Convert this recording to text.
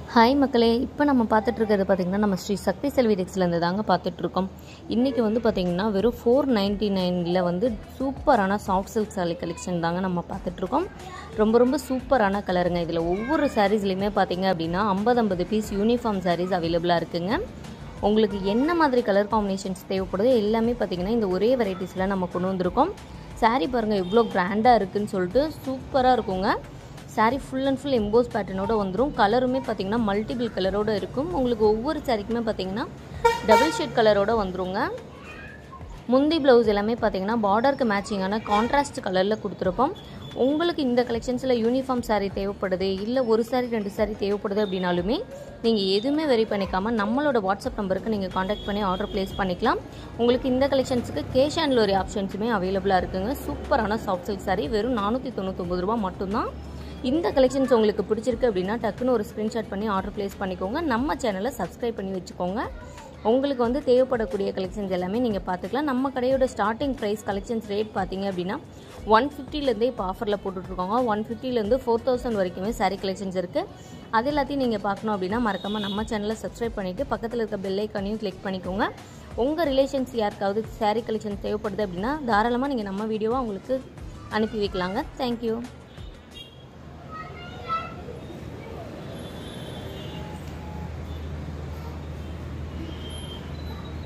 hi மக்களே இப்போ நம்ம பார்த்துட்டு இருக்கிறது பார்த்திங்கன்னா நம்ம ஸ்ரீ சக்தி செல்வி டெக்ஸ்லேருந்து தாங்க பார்த்துட்ருக்கோம் இன்றைக்கி வந்து பார்த்திங்கன்னா வெறும் ஃபோர் நைன்ட்டி நைனில் வந்து சூப்பரான சாஃப்ட் சில்க் சாரி கலெக்ஷன் தாங்க நம்ம பார்த்துட்ருக்கோம் ரொம்ப ரொம்ப சூப்பரான கலருங்க இதில் ஒவ்வொரு சாரீஸ்லையுமே பார்த்திங்க அப்படின்னா ஐம்பது ஐம்பது பீஸ் யூனிஃபார்ம் சாரீஸ் அவைலபிளாக இருக்குங்க உங்களுக்கு என்ன மாதிரி கலர் காம்பினேஷன்ஸ் தேவைப்படுதோ எல்லாமே பார்த்திங்கன்னா இந்த ஒரே வெரைட்டிஸில் நம்ம கொண்டு வந்திருக்கோம் சாரீ பாருங்கள் எவ்வளோ கிராண்டாக இருக்குதுன்னு சொல்லிட்டு சூப்பராக இருக்குங்க sari full and full emboss பேட்டர்னோட வந்துடும் கலருமே பார்த்தீங்கன்னா மல்டிபிள் கலரோட இருக்கும் உங்களுக்கு ஒவ்வொரு சாரீக்குமே பார்த்தீங்கன்னா டபுள் ஷேட் கலரோட வந்துருங்க முந்தி ப்ளவுஸ் எல்லாமே பார்த்தீங்கன்னா பார்டருக்கு மேட்சிங்கான கான்ட்ராஸ்ட் கலரில் கொடுத்துருக்கோம் உங்களுக்கு இந்த கலெக்ஷன்ஸில் யூனிஃபார்ம் saree தேவைப்படுது இல்லை ஒரு saree ரெண்டு saree தேவைப்படுது அப்படின்னாலுமே நீங்கள் எதுவுமே வெரி பண்ணிக்காமல் நம்மளோட வாட்ஸ்அப் நம்பருக்கு நீங்கள் காண்டாக்ட் பண்ணி ஆர்டர் ப்ளேஸ் பண்ணிக்கலாம் உங்களுக்கு இந்த கலெக்ஷன்ஸுக்கு கேஷ் ஆன் டெலிவரி ஆப்ஷன்ஸுமே அவைலபிளாக இருக்குங்க சூப்பரான சாஃப்ட் சில்க் saree வெறும் நானூற்றி தொண்ணூத்தொம்பது ரூபா மட்டும்தான் இந்த கலெக்ஷன்ஸ் உங்களுக்கு பிடிச்சிருக்கு அப்படின்னா டக்குன்னு ஒரு ஸ்க்ரீன்ஷாட் பண்ணி ஆர்டர் ப்ளேஸ் பண்ணிக்கோங்க நம்ம சேனலை சப்ஸ்கிரைப் பண்ணி வச்சுக்கோங்க உங்களுக்கு வந்து தேவைப்படக்கூடிய கலெக்ஷன்ஸ் எல்லாமே நீங்கள் பார்த்துக்கலாம் நம்ம கடையோட ஸ்டார்டிங் ப்ரைஸ் கலெக்ஷன்ஸ் ரேட் பார்த்தீங்க அப்படின்னா ஒன் ஃபிஃப்டிலேருந்தே இப்போ ஆஃபரில் போட்டுட்ருக்கோங்க ஒன் ஃபிஃப்டிலேருந்து ஃபோர் தௌசண்ட் வரைக்குமே சாரீ கலெக்ஷன்ஸ் இருக்குது அது எல்லாத்தையும் நீங்கள் பார்க்கணும் அப்படின்னா மறக்காமல் நம்ம சேனலை சப்ஸ்கிரைப் பண்ணிவிட்டு பக்கத்தில் இருக்க பெல் ஐக்கானையும் கிளிக் பண்ணிக்கோங்க உங்கள் ரிலேஷன்ஸ் யாருக்காவது சாரீ கலெக்ஷன் தேவைப்படுது அப்படின்னா தாராளமாக நீங்கள் நம்ம வீடியோவாக உங்களுக்கு அனுப்பி வைக்கலாங்க தேங்க்யூ